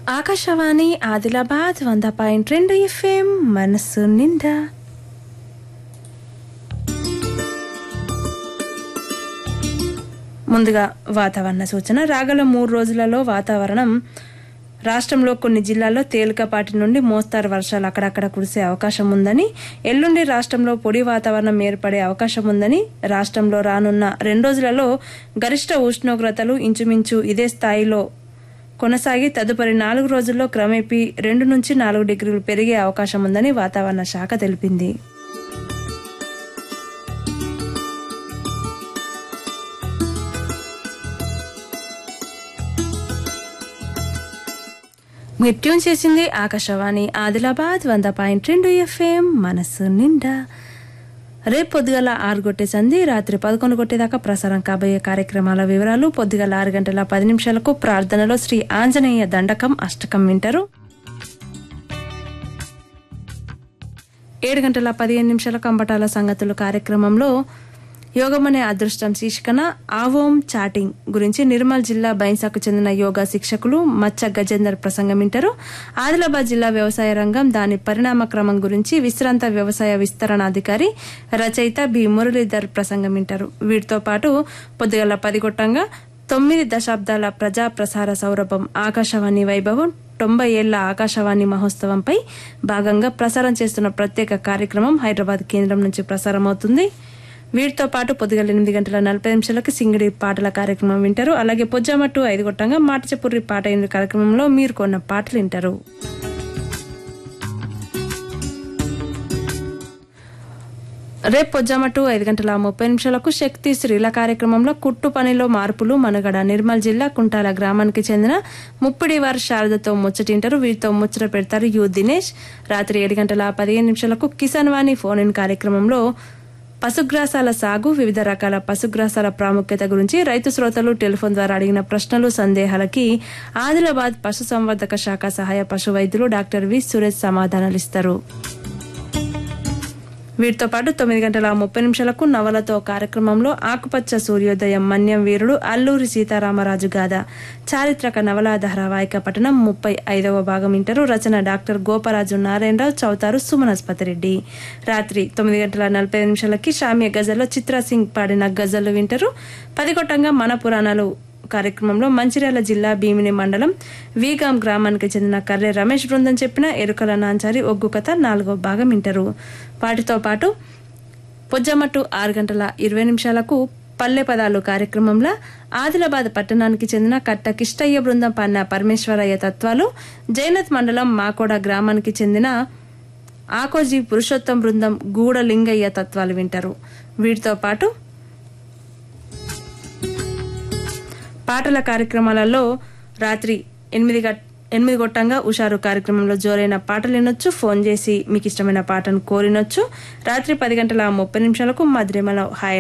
ఆకాశవాణి ఆదిలాబాద్ వంద పాయింట్ రెండు ఎఫ్ఎం మనసు నిండా ముందుగా వాతావరణ సూచన రాగల మూడు రోజులలో వాతావరణం రాష్ట్రంలో కొన్ని జిల్లాల్లో తేలికపాటి నుండి మోస్తారు వర్షాలు అక్కడక్కడ కురిసే అవకాశం ఉందని ఎల్లుండి రాష్ట్రంలో పొడి వాతావరణం ఏర్పడే అవకాశం ఉందని రాష్ట్రంలో రానున్న రెండు రోజులలో గరిష్ట ఉష్ణోగ్రతలు ఇంచుమించు ఇదే స్థాయిలో కొనసాగి తదుపరి నాలుగు రోజుల్లో క్రమేపీ రెండు నుంచి నాలుగు డిగ్రీలు పెరిగే అవకాశం ఉందని వాతావరణ శాఖ తెలిపింది మీరు ట్యూన్ చేసింది ఆకాశవాణి ఆదిలాబాద్ వంద పాయింట్ రెండు ఎఫ్ఎం మనసు నిండా రేపు పొద్దుగల ఆరు కొట్టే సంధి రాత్రి పదకొండు కొట్టేదాకా ప్రసారం కాబోయే కార్యక్రమాల వివరాలు పొద్దుగల ఆరు గంటల పది నిమిషాలకు ప్రార్థనలో శ్రీ ఆంజనేయ దండకం అష్టకం వింటారు ఏడు గంటల పదిహేను నిమిషాల కంబటాల సంగతులు కార్యక్రమంలో యోగమనే అదృష్టం శీర్షికన ఆవోం చాటింగ్ గురించి నిర్మల్ జిల్లా బైన్సాకు చెందిన యోగా శిక్షకులు మచ్చ గజేందర్ ప్రసంగం వింటారు ఆదిలాబాద్ జిల్లా వ్యవసాయ రంగం దాని పరిణామ క్రమం గురించి విశ్రాంత వ్యవసాయ విస్తరణాధికారి రచయిత బి మురళీధర్ ప్రసంగం వింటారు వీటితో పాటు పొద్దుగల పది కొట్టంగా తొమ్మిది దశాబ్దాల ప్రజా ప్రసార సౌరభం ఆకాశవాణి వైభవం తొంభై ఏళ్ల ఆకాశవాణి మహోత్సవంపై భాగంగా ప్రసారం చేస్తున్న ప్రత్యేక కార్యక్రమం హైదరాబాద్ కేంద్రం నుంచి ప్రసారం అవుతుంది వీటితో పాటు పొద్దుగల ఎనిమిది గంటల నలభై నిమిషాలకి సింగిడి పాటల కార్యక్రమం వింటారు అలాగే పొజ్జామట్టు ఐదు కొట్టంగా మాట చెప్పుర్రి పాట ఎనిమిది కార్యక్రమంలో మీరు కొన్న పాటలు వింటారు రేపు పొజ్జామట్టు ఐదు గంటల ముప్పై నిమిషాలకు శక్తి శ్రీల కార్యక్రమంలో కుట్టు పనిలో మార్పులు మనుగడ నిర్మల్ జిల్లా కుంటాల గ్రామానికి చెందిన ముప్పిడి వారి శారదతో ముచ్చటింటారు వీరితో ముచ్చట పెడతారు యు దినేష్ రాత్రి ఏడు గంటల పదిహేను నిమిషాలకు కిసాన్ వాణి ఫోన్ ఇన్ కార్యక్రమంలో పశుగ్రాసాల సాగు వివిధ రకాల పశుగ్రాసాల ప్రాముఖ్యత గురించి రైతు శ్రోతలు టెలిఫోన్ ద్వారా అడిగిన ప్రశ్నలు సందేహాలకి ఆదిలాబాద్ పశుసంవర్ధక శాఖ సహాయ పశు వైద్యులు డాక్టర్ వి సురేష్ సమాధానాలు ఇస్తారు వీటితో పాటు తొమ్మిది గంటల ముప్పై నిమిషాలకు నవలతో కార్యక్రమంలో ఆకుపచ్చ సూర్యోదయం మన్యం వీరుడు అల్లూరి సీతారామరాజు గాథ చారిత్రక నవల ధారావాహిక పఠనం ముప్పై ఐదవ భాగం ఇంటారు రచన డాక్టర్ గోపరాజు నారాయణరావు చౌతారు సుమనస్పతిరెడ్డి రాత్రి తొమ్మిది గంటల నలభై నిమిషాలకి షామ్య గజల్లో చిత్రా సింగ్ పాడిన గజల్లు వింటారు పది కొట్టంగా మన పురాణాలు కార్యక్రమంలో మంచిర్యాల జిల్లా భీమిని మండలం వీగాం గ్రామానికి చెందిన కర్రె రమేష్ బృందం చెప్పిన ఎరుకల నాంచారి ఒగ్గు కథ నాలుగో భాగం వింటారు వాటితో పాటు పొజ్జమట్టు ఆరు గంటల ఇరవై నిమిషాలకు పల్లె పదాలు కార్యక్రమంలో ఆదిలాబాద్ పట్టణానికి చెందిన కట్ట కిష్టయ్య బృందం పన్న పరమేశ్వరయ్య తత్వాలు జైనత్ మండలం మాకోడ గ్రామానికి చెందిన ఆకోజీ పురుషోత్తం బృందం గూడ లింగయ్య తత్వాలు వింటారు వీటితో పాటు పాటల కార్యక్రమాలలో రాత్రి ఎనిమిది గట్ ఎనిమిది గొట్టంగా ఉషారు కార్యక్రమంలో జోరైన పాటలు వినొచ్చు ఫోన్ చేసి మీకు ఇష్టమైన పాటను కోరినొచ్చు రాత్రి పది గంటల ముప్పై నిమిషాలకు మధురిమల హాయ్